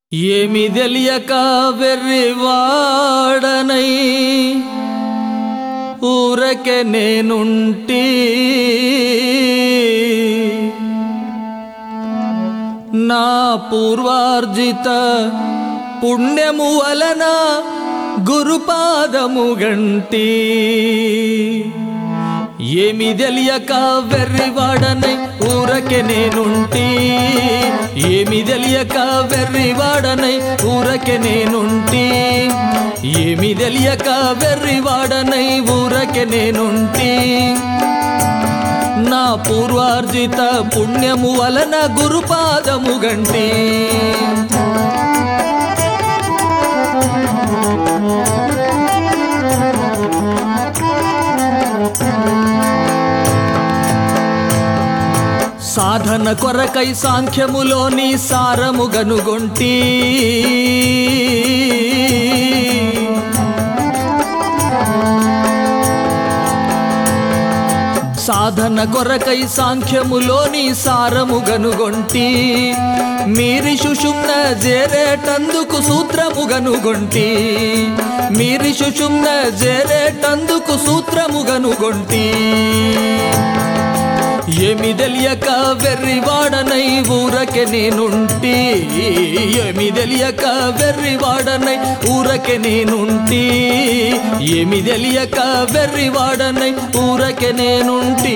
ఏమి తెలియక వెర్రివాడనై ఊరకే నేనుంటి నా పూర్వార్జిత పుణ్యము వలన గురుపాదము గంటి ఏమి తెలియక వెర్రివాడనై ఊరకే నేనుంటి ఏమి తెలియక వెర్రివాడనై ఊరకే నేనుంటి ఏమి తెలియక వెర్రివాడనై ఊరకే నేనుంటి నా పూర్వార్జిత పుణ్యము వలన గురుపాదము గంటి సాధన కొరకై సాంఖ్యములోని సారము గనుగొంటి సాధన కొరకై సాంఖ్యములోని సారము గనుగొంటి మీరి సుషుమ్న జేరేటందుకు సూత్రము గనుగొంటి మీరి సుషుమ్న జేరేటందుకు సూత్రము గనుగొంటి ఏమి తెలియక వెర్రివాడనై ఊరకే నేనుంటి ఏమి తెలియక వెర్రివాడనై ఊరకే నేనుంటి ఏమి తెలియక వెర్రివాడనై ఊరకే నేనుంటి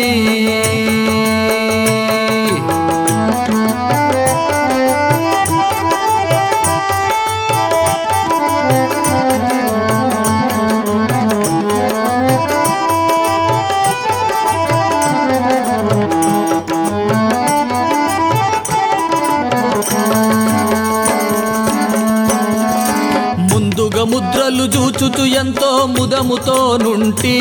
ముందుగా ముద్రలు చూచుచు ఎంతో ముదముతో నుంటి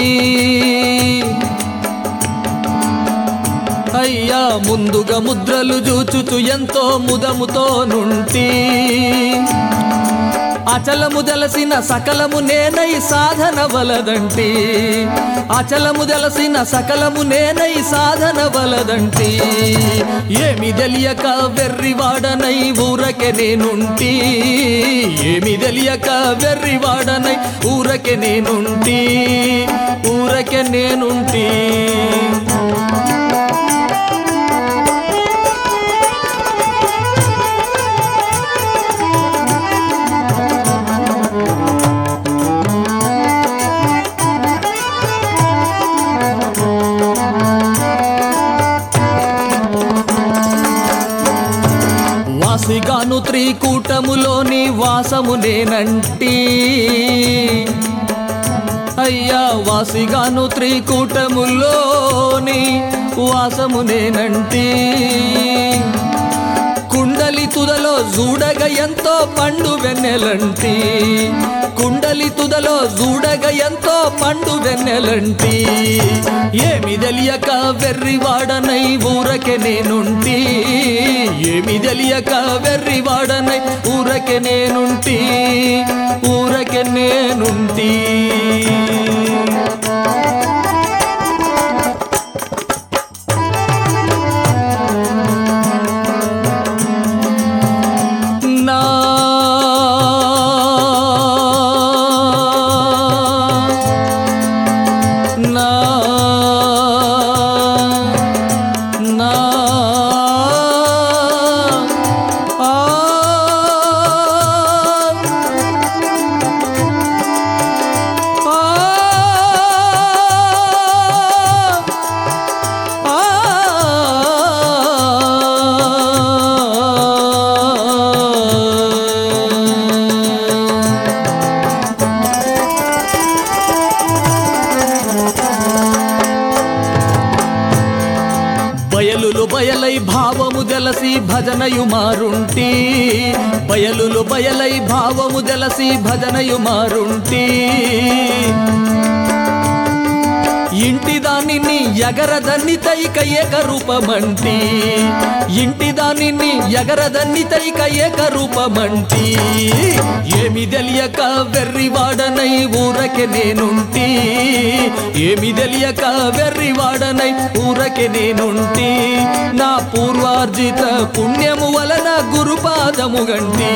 అయ్యా ముందుగా ముద్రలు చూచుచు ఎంతో ముదముతో నుంటి అచలము దలసిన సకలము నేనై సాధన వలదంటి అచలము దలసిన సకలము నేనై సాధన వలదంటి ఏమి తెలియక వెర్రివాడనై ఊరకే నేనుంటి ఏమి తెలియక వెర్రివాడనై ఊరకే నేనుంటి ఊరకే నేనుంటి వాసిగాను త్రికూటములోని వాసము నేనంటి అయ్యా వాసిగాను త్రికూటములోని వాసము నేనంటి కుండలి తుదలో జూడగ ఎంతో పండు వెన్నెలంటి కుండలి తుదలో జూడగ ఎంతో పండు వెన్నెలంటి ఏమి తెలియక వెర్రివాడనై ఊరకే నేనుంటి ఏమి తెలియక వెర్రివాడనై ఊరకే నేనుంటి ఊరకే నేనుంటి నా నా నా ఆ బయలులు బయలై భావము దెలసి భజనయు మారుంటి బయలులు బయలై భావము దెలసి భజనయు మారుంటి ఇంటి దానిని ఎగరదన్ని తైక ఏక రూపమంటి ఇంటి దానిని ఎగరదన్ని తైక ఏక రూపమంటి ఏమి తెలియక వెర్రివాడనై ఊరకే నేనుంటి ఏమి తెలియక వెర్రివాడనై ఊరకే నేనుంటి నా పూర్వార్జిత పుణ్యము వలన గురుపాదము గంటి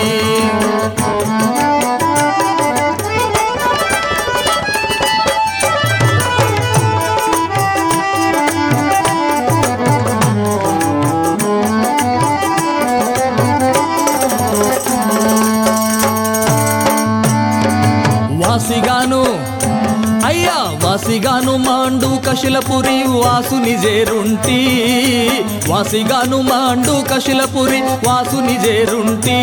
వాసిగాను అయ్యా వాసిగాను మాండు కశిలపురి వాసుని జేరుంటి వాసిగాను మాండు కశిలపురి వాసుని జేరుంటి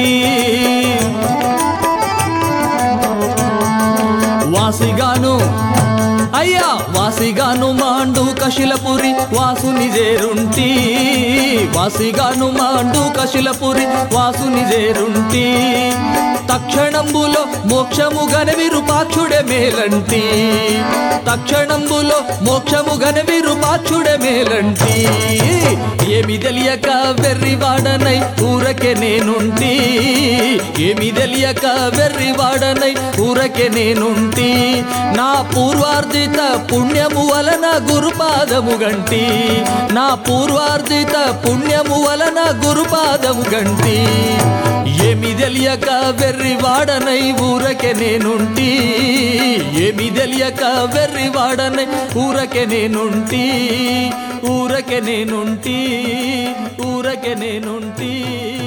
వాసిగాను అయ్యా వాసిగాను మాండు కశిలపురి వాసుని జేరుంటి వాసిగాను మాండు కశిలపురి వాసుని జేరుంటి తక్షణంబులో మోక్షము గన విరూపాక్షుడే మేలంటి తక్షణంబులో మోక్షము గన విరూపాక్షుడే మేలంటి ఏమి తెలియక వెర్రివాడనై ఊరకే నేనుంటి ఏమి తెలియక వెర్రివాడనై ఊరకే నేనుంటి నా పూర్వార్జిత పుణ్యము వలన గురుపాదము గంటి నా పూర్వార్జిత పుణ్యము వలన గురుపాదము గంటి ఏమి తెలియక వెర్రివాడనై ఊరకే నేనుంటి ఏమి తెలియక వెర్రివాడనై ఊరకే నేనుంటి ఊరకే నేనుంటి ఊరకే నేనుంటి